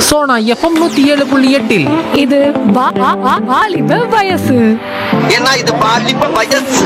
Sona FM நூத்தி ஏழு புள்ளி எட்டில் இது வா- வா- வா- வாலிப வயசு ஏன்னா இது பாலிப்ப வயசு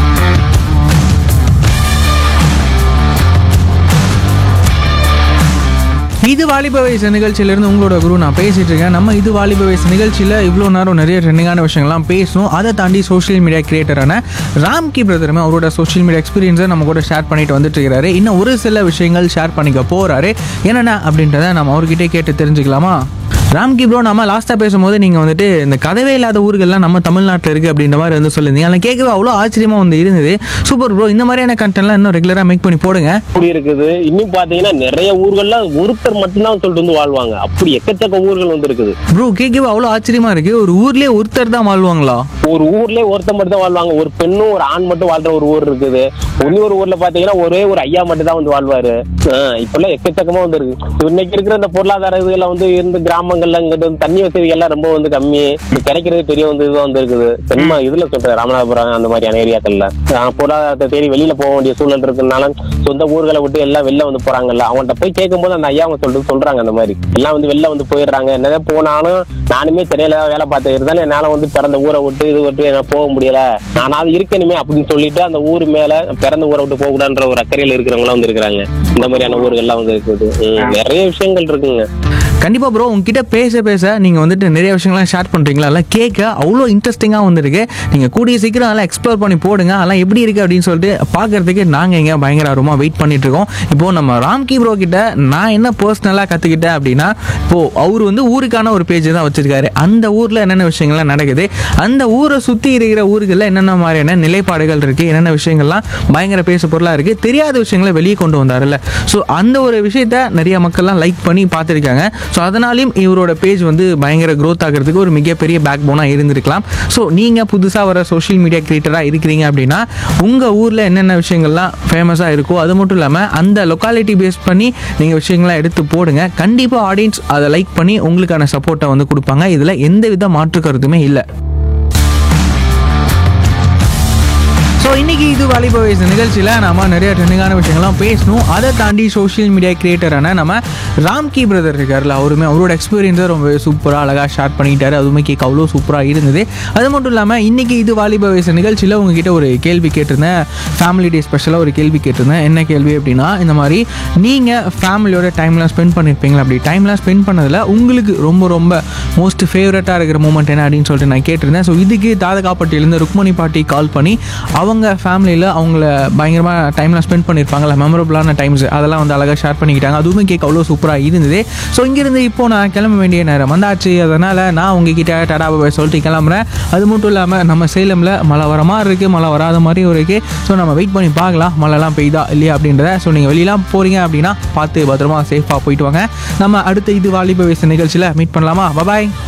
இது வாலிப வயசு நிகழ்ச்சியிலேருந்து உங்களோட குரு நான் பேசிட்டு இருக்கேன் நம்ம இது வாலிப வயசு நிகழ்ச்சியில் இவ்வளோ நேரம் நிறைய ட்ரெண்டிங்கான விஷயங்கள்லாம் பேசணும் அதை தாண்டி சோஷியல் மீடியா கிரியேட்டரான ராம்கி பிரதருமே அவரோட சோஷியல் மீடியா எக்ஸ்பீரியன்ஸை நம்ம கூட ஷேர் பண்ணிட்டு வந்துட்டு இருக்கிறாரு இன்னும் ஒரு சில விஷயங்கள் ஷேர் பண்ணிக்க போறாரு என்னென்ன அப்படின்றத நம்ம அவர்கிட்டே கேட்டு தெரிஞ்சுக்கலாமா ராம்கி ப்ரோ நம்ம லாஸ்ட்டாக பேசும்போது நீங்கள் வந்துட்டு இந்த கதவே இல்லாத ஊர்கள்லாம் நம்ம தமிழ்நாட்டில் இருக்குது அப்படின்ற மாதிரி வந்து சொல்லியிருந்தீங்க அதில் கேட்கவே அவ்வளோ ஆச்சரியமாக வந்து இருந்தது சூப்பர் ப்ரோ இந்த மாதிரியான கண்டென்ட்லாம் இன்னும் ரெகுலராக மேக் பண்ணி போடுங்க அப்படி இருக்குது இன்னும் பாத்தீங்கன்னா நிறைய ஊர்கள்ல ஒருத்தர் மட்டும்தான் சொல்லிட்டு வந்து வாழ்வாங்க அப்படி எக்கச்சக்க ஊர்கள் வந்து இருக்குது ப்ரோ கேட்கவே அவ்வளோ ஆச்சரியமா இருக்கு ஒரு ஊர்லயே ஒருத்தர் தான் வாழ்வாங்களா ஒரு ஊர்லயே ஒருத்தர் மட்டும் தான் வாழ்வாங்க ஒரு பெண்ணும் ஒரு ஆண் மட்டும் வாழ்ற ஒரு ஊர் இருக்குது இன்னொரு ஊர்ல பாத்தீங்கன்னா ஒரே ஒரு ஐயா மட்டும் தான் வந்து வாழ்வாரு ஆஹ் இப்பெல்லாம் எக்கச்சக்கமா வந்து இருக்கு இன்னைக்கு இருக்கிற இந்த பொருளாதார இதுல வந்து இருந்து கிராமங்கள்ல இங்கிட்டு வந்து தண்ணி வசதி எல்லாம் ரொம்ப வந்து கம்மி இது கிடைக்கிறது பெரிய வந்து இதுதான் வந்து இருக்குது பெருமா இதுல சொல்றேன் ராமநாதபுரம் அந்த மாதிரியான ஏரியாக்கள்ல ஆஹ் பொருளாதாரத்தை தேடி வெளியில போக வேண்டிய சூழல் இருக்கிறதுனால சொந்த ஊர்களை விட்டு எல்லாம் வெளில வந்து போறாங்கல்ல அவங்கள்ட்ட போய் கேட்கும்போது அந்த ஐயா அவங்க சொல்லிட்டு சொல்றாங்க அந்த மாதிரி எல்லாம் வந்து வெளில வந்து போயிடுறாங்க என்னதான் போனாலும் நானுமே சென்னையில தான் வேலை பார்த்து இருந்தாலும் என்னால வந்து பிறந்த ஊரை விட்டு இது விட்டு என்னால போக முடியல நானாவது இருக்கணுமே அப்படின்னு சொல்லிட்டு அந்த ஊர் மேல பிறந்த ஊரை விட்டு போக கூடாதுன்ற ஒரு அக்கறையில இருக்கிறவங்க வந்து இருக்கிறாங்க இந்த மாதிரியான ஊர்கள்லாம் வந்து இருக்குது உம், நிறைய விஷயங்கள் இருக்குங்க கண்டிப்பா ப்ரோ உங்ககிட்ட பேச பேச நீங்க வந்துட்டு நிறைய விஷயங்கள்லாம் ஷேர் பண்றீங்களா அதெல்லாம் கேட்க அவ்வளோ இன்ட்ரெஸ்டிங்காக வந்திருக்கு நீங்க கூடிய சீக்கிரம் அதெல்லாம் எக்ஸ்ப்ளோர் பண்ணி போடுங்க அதெல்லாம் எப்படி இருக்கு அப்படின்னு சொல்லிட்டு பார்க்கறதுக்கு நாங்க எங்க பயங்கர ஆர்வமா வெயிட் பண்ணிட்டு இருக்கோம் இப்போ நம்ம ராம்கி ப்ரோ கிட்ட நான் என்ன பர்சனலாக கத்துக்கிட்டேன் அப்படின்னா இப்போ அவர் வந்து ஊருக்கான ஒரு பேஜ் தான் வச்சிருக்காரு அந்த ஊர்ல என்னென்ன விஷயங்கள்லாம் நடக்குது அந்த ஊரை சுத்தி இருக்கிற ஊர்களில் என்னென்ன மாதிரியான நிலைப்பாடுகள் இருக்கு என்னென்ன விஷயங்கள்லாம் பயங்கர பேச பொருளா இருக்கு தெரியாத விஷயங்களை வெளியே கொண்டு வந்தாருல்ல ஸோ அந்த ஒரு விஷயத்த நிறைய மக்கள்லாம் லைக் பண்ணி பார்த்துருக்காங்க ஸோ அதனாலையும் இவரோட பேஜ் வந்து பயங்கர growth ஆகிறதுக்கு ஒரு மிகப்பெரிய பேக் போனாக இருந்திருக்கலாம் ஸோ நீங்கள் புதுசாக வர சோஷியல் மீடியா கிரியேட்டராக இருக்கிறீங்க அப்படின்னா உங்கள் ஊரில் என்னென்ன விஷயங்கள்லாம் ஃபேமஸாக இருக்கோ அது மட்டும் இல்லாமல் அந்த லொக்காலிட்டி பேஸ் பண்ணி நீங்கள் விஷயங்கள்லாம் எடுத்து போடுங்க கண்டிப்பாக ஆடியன்ஸ் அதை லைக் பண்ணி உங்களுக்கான சப்போர்ட்டை வந்து கொடுப்பாங்க இதில் எந்த வித மாற்று கருத்துமே இல்லை ஸோ இன்னைக்கு இது வாலிப வயசு நிகழ்ச்சியில் நம்ம நிறைய ட்ரெண்டிங்கான விஷயங்கள்லாம் பேசணும் அதை தாண்டி சோஷியல் மீடியா கிரியேட்டரான நம்ம ராம்கி பிரதர் இருக்கார்ல அவருமே அவரோட எக்ஸ்பீரியன்ஸை ரொம்ப சூப்பராக அழகாக ஷேர் பண்ணிக்கிட்டாரு அதுவுமே கேட்க அவ்வளோ சூப்பராக இருந்தது அது மட்டும் இல்லாமல் இன்னைக்கு இது வாலிப வயசு நிகழ்ச்சியில் உங்ககிட்ட ஒரு கேள்வி கேட்டிருந்தேன் ஃபேமிலி டே ஸ்பெஷலாக ஒரு கேள்வி கேட்டிருந்தேன் என்ன கேள்வி அப்படின்னா இந்த மாதிரி நீங்கள் ஃபேமிலியோட டைம்லாம் ஸ்பெண்ட் பண்ணியிருப்பீங்களா அப்படி டைம்லாம் ஸ்பெண்ட் பண்ணதில் உங்களுக்கு ரொம்ப ரொம்ப மோஸ்ட் ஃபேவரட்டாக இருக்கிற மூமெண்ட் என்ன அப்படின்னு சொல்லிட்டு நான் கேட்டிருந்தேன் ஸோ இதுக்கு தாதகாப்பட்டியிலேருந்து ருக்மணி பாட்டி கால் பண்ணி அவங்க ஃபேமிலியில் அவங்கள பயங்கரமாக டைம்லாம் ஸ்பெண்ட் பண்ணியிருப்பாங்கல்ல மெமரபுளான டைம்ஸ் அதெல்லாம் வந்து அழகாக ஷேர் பண்ணிக்கிட்டாங்க அதுவுமே கேட்க அவ்வளோ சூப்பராக இருந்தது ஸோ இங்கேருந்து இப்போ நான் கிளம்ப வேண்டிய நேரம் வந்தாச்சு அதனால் நான் உங்ககிட்ட டடா பாய் சொல்லிட்டு கிளம்புறேன் அது மட்டும் இல்லாமல் நம்ம சேலமில் மழை வர மாதிரி இருக்குது மழை வராத மாதிரியும் இருக்குது ஸோ நம்ம வெயிட் பண்ணி பார்க்கலாம் மழைலாம் பெய்யுதா இல்லையா அப்படின்றத ஸோ நீங்கள் வெளியெல்லாம் போகிறீங்க அப்படின்னா பார்த்து பத்திரமா சேஃபாக போயிட்டு வாங்க நம்ம அடுத்த இது வாலிப வயசு நிகழ்ச்சியில் மீட் பண்ணலாமா பாய்